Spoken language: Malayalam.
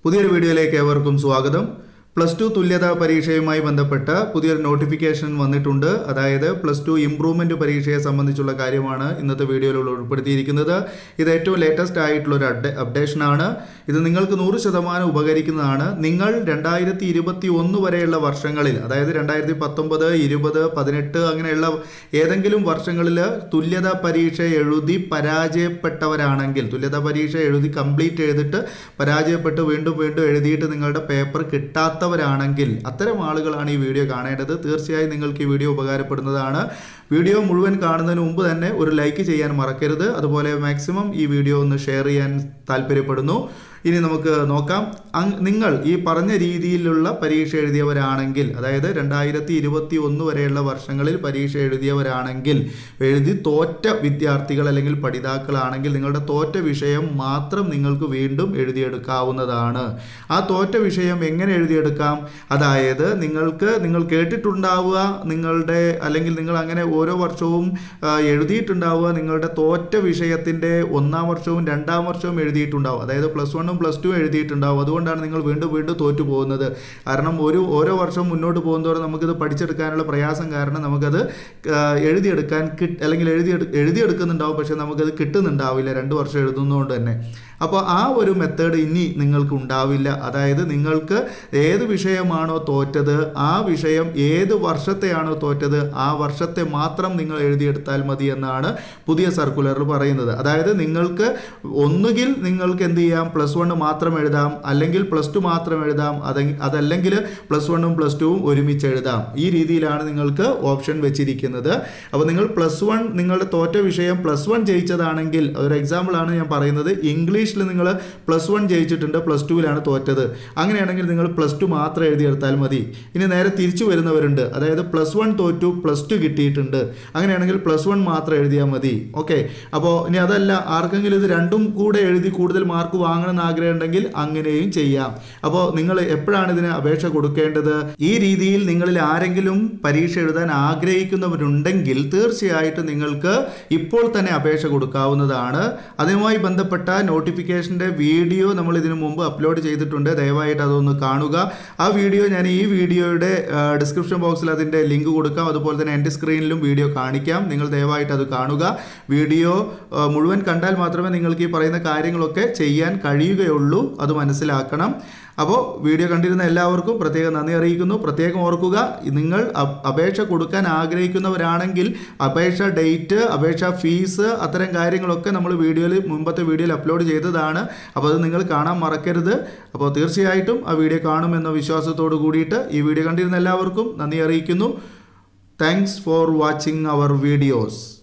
പുതിയൊരു വീഡിയോയിലേക്ക് ഏവർക്കും സ്വാഗതം പ്ലസ് ടു തുല്യതാ പരീക്ഷയുമായി ബന്ധപ്പെട്ട പുതിയൊരു നോട്ടിഫിക്കേഷൻ വന്നിട്ടുണ്ട് അതായത് പ്ലസ് ടു ഇംപ്രൂവ്മെൻറ്റ് പരീക്ഷയെ സംബന്ധിച്ചുള്ള കാര്യമാണ് ഇന്നത്തെ വീഡിയോയിൽ ഉൾപ്പെടുത്തിയിരിക്കുന്നത് ഇത് ഏറ്റവും ലേറ്റസ്റ്റ് ആയിട്ടുള്ള ഒരു അപ്ഡേ അപ്ഡേഷനാണ് ഇത് നിങ്ങൾക്ക് നൂറ് ശതമാനം ഉപകരിക്കുന്നതാണ് നിങ്ങൾ രണ്ടായിരത്തി ഇരുപത്തി ഒന്ന് വരെയുള്ള വർഷങ്ങളിൽ അതായത് രണ്ടായിരത്തി പത്തൊമ്പത് ഇരുപത് പതിനെട്ട് അങ്ങനെയുള്ള ഏതെങ്കിലും വർഷങ്ങളിൽ തുല്യതാ പരീക്ഷ എഴുതി പരാജയപ്പെട്ടവരാണെങ്കിൽ തുല്യതാ പരീക്ഷ എഴുതി കംപ്ലീറ്റ് ചെയ്തിട്ട് പരാജയപ്പെട്ട് വീണ്ടും വീണ്ടും എഴുതിയിട്ട് നിങ്ങളുടെ പേപ്പർ കിട്ടാത്തവരാണെങ്കിൽ അത്തരം ആളുകളാണ് ഈ വീഡിയോ കാണേണ്ടത് തീർച്ചയായും നിങ്ങൾക്ക് ഈ വീഡിയോ ഉപകാരപ്പെടുന്നതാണ് വീഡിയോ മുഴുവൻ കാണുന്നതിന് മുമ്പ് തന്നെ ഒരു ലൈക്ക് ചെയ്യാൻ മറക്കരുത് അതുപോലെ മാക്സിമം ഈ വീഡിയോ ഒന്ന് ഷെയർ ചെയ്യാൻ താല്പര്യപ്പെടുന്നു ഇനി നമുക്ക് നോക്കാം അങ് നിങ്ങൾ ഈ പറഞ്ഞ രീതിയിലുള്ള പരീക്ഷ എഴുതിയവരാണെങ്കിൽ അതായത് രണ്ടായിരത്തി ഇരുപത്തി ഒന്ന് വരെയുള്ള വർഷങ്ങളിൽ പരീക്ഷ എഴുതിയവരാണെങ്കിൽ എഴുതി തോറ്റ വിദ്യാർത്ഥികൾ അല്ലെങ്കിൽ പഠിതാക്കളാണെങ്കിൽ നിങ്ങളുടെ തോറ്റ വിഷയം മാത്രം നിങ്ങൾക്ക് വീണ്ടും എഴുതിയെടുക്കാവുന്നതാണ് ആ തോറ്റ വിഷയം എങ്ങനെ എഴുതിയെടുക്കാം അതായത് നിങ്ങൾക്ക് നിങ്ങൾ കേട്ടിട്ടുണ്ടാവുക നിങ്ങളുടെ അല്ലെങ്കിൽ നിങ്ങൾ അങ്ങനെ ഓരോ വർഷവും ആ, എഴുതിയിട്ടുണ്ടാവുക നിങ്ങളുടെ തോറ്റ വിഷയത്തിൻ്റെ ഒന്നാം വർഷവും രണ്ടാം വർഷവും എഴുതിയിട്ടുണ്ടാവും അതായത് പ്ലസ് വണ്ണും പ്ലസ് ടു എഴുതിയിട്ടുണ്ടാവും അതുകൊണ്ടാണ് നിങ്ങൾ വീണ്ടും വീണ്ടും തോറ്റു പോകുന്നത് കാരണം ഒരു ഓരോ വർഷം മുന്നോട്ട് പോകുന്നതോടെ നമുക്കിത് പഠിച്ചെടുക്കാനുള്ള പ്രയാസം കാരണം നമുക്കത് ആ, എഴുതിയെടുക്കാൻ കിട്ട് അല്ലെങ്കിൽ എഴുതിയെടു എഴുതിയെടുക്കുന്നുണ്ടാവും പക്ഷേ നമുക്കത് കിട്ടുന്നുണ്ടാവില്ല രണ്ട് വർഷം എഴുതുന്നതുകൊണ്ട് തന്നെ അപ്പോൾ ആ ഒരു മെത്തേഡ് ഇനി നിങ്ങൾക്ക് ഉണ്ടാവില്ല അതായത് നിങ്ങൾക്ക് ഏത് വിഷയമാണോ തോറ്റത് ആ വിഷയം ഏത് വർഷത്തെയാണോ തോറ്റത് ആ വർഷത്തെ മാത്രം നിങ്ങൾ എഴുതിയെടുത്താൽ മതി എന്നാണ് പുതിയ സർക്കുലറിൽ പറയുന്നത് അതായത് നിങ്ങൾക്ക് ഒന്നുകിൽ നിങ്ങൾക്ക് എന്ത് ചെയ്യാം പ്ലസ് വൺ മാത്രം എഴുതാം അല്ലെങ്കിൽ പ്ലസ് ടു മാത്രം എഴുതാം അതെ അതല്ലെങ്കിൽ പ്ലസ് വണ്ണും പ്ലസ് ടുവും ഒരുമിച്ച് എഴുതാം ഈ രീതിയിലാണ് നിങ്ങൾക്ക് ഓപ്ഷൻ വെച്ചിരിക്കുന്നത് അപ്പോൾ നിങ്ങൾ പ്ലസ് വൺ നിങ്ങളുടെ തോറ്റ വിഷയം പ്ലസ് വൺ ജയിച്ചതാണെങ്കിൽ ഒരു എക്സാമ്പിൾ ആണ് ഞാൻ പറയുന്നത് ഇംഗ്ലീഷിൽ നിങ്ങൾ പ്ലസ് വൺ ജയിച്ചിട്ടുണ്ട് പ്ലസ് ടുവിലാണ് തോറ്റത് അങ്ങനെയാണെങ്കിൽ നിങ്ങൾ പ്ലസ് ടു മാത്രം എഴുതിയെടുത്താൽ മതി ഇനി നേരെ തിരിച്ചു വരുന്നവരുണ്ട് അതായത് പ്ലസ് വൺ തോറ്റു പ്ലസ് ടു കിട്ടിയിട്ടുണ്ട് അങ്ങനെയാണെങ്കിൽ പ്ലസ് വൺ മാത്രം എഴുതിയാൽ മതി ഓക്കെ അപ്പോൾ ഇനി അതല്ല ആർക്കെങ്കിലും ഇത് രണ്ടും കൂടെ എഴുതി കൂടുതൽ മാർക്ക് വാങ്ങണമെന്ന് ആഗ്രഹം ഉണ്ടെങ്കിൽ അങ്ങനെയും ചെയ്യാം അപ്പോൾ നിങ്ങൾ എപ്പോഴാണ് ഇതിന് അപേക്ഷ കൊടുക്കേണ്ടത് ഈ രീതിയിൽ നിങ്ങളിൽ ആരെങ്കിലും പരീക്ഷ എഴുതാൻ ആഗ്രഹിക്കുന്നവരുണ്ടെങ്കിൽ തീർച്ചയായിട്ടും നിങ്ങൾക്ക് ഇപ്പോൾ തന്നെ അപേക്ഷ കൊടുക്കാവുന്നതാണ് അതുമായി ബന്ധപ്പെട്ട നോട്ടിഫിക്കേഷൻ്റെ വീഡിയോ നമ്മൾ ഇതിനു മുമ്പ് അപ്ലോഡ് ചെയ്തിട്ടുണ്ട് ദയവായിട്ട് അതൊന്ന് കാണുക ആ വീഡിയോ ഞാൻ ഈ വീഡിയോയുടെ ഡിസ്ക്രിപ്ഷൻ ബോക്സിൽ അതിൻ്റെ ലിങ്ക് കൊടുക്കാം അതുപോലെ തന്നെ എൻ്റെ സ്ക്രീനിലും വീഡിയോ കാണിക്കാം നിങ്ങൾ ദയവായിട്ട് അത് കാണുക വീഡിയോ ആ, മുഴുവൻ കണ്ടാൽ മാത്രമേ നിങ്ങൾക്ക് ഈ പറയുന്ന കാര്യങ്ങളൊക്കെ ചെയ്യാൻ കഴിയുകയുള്ളൂ അത് മനസ്സിലാക്കണം അപ്പോൾ വീഡിയോ കണ്ടിരുന്ന എല്ലാവർക്കും പ്രത്യേകം നന്ദി അറിയിക്കുന്നു പ്രത്യേകം ഓർക്കുക നിങ്ങൾ അപ്- അപേക്ഷ കൊടുക്കാൻ ആഗ്രഹിക്കുന്നവരാണെങ്കിൽ അപേക്ഷ ഡേറ്റ് അപേക്ഷ ഫീസ് അത്തരം കാര്യങ്ങളൊക്കെ നമ്മൾ വീഡിയോയിൽ മുമ്പത്തെ വീഡിയോയിൽ അപ്ലോഡ് ചെയ്തതാണ് അപ്പോൾ അത് നിങ്ങൾ കാണാൻ മറക്കരുത് അപ്പോൾ തീർച്ചയായിട്ടും ആ വീഡിയോ കാണുമെന്ന വിശ്വാസത്തോട് കൂടിയിട്ട് ഈ വീഡിയോ കണ്ടിരുന്ന എല്ലാവർക്കും നന്ദി അറിയിക്കുന്നു thanks for watching our videos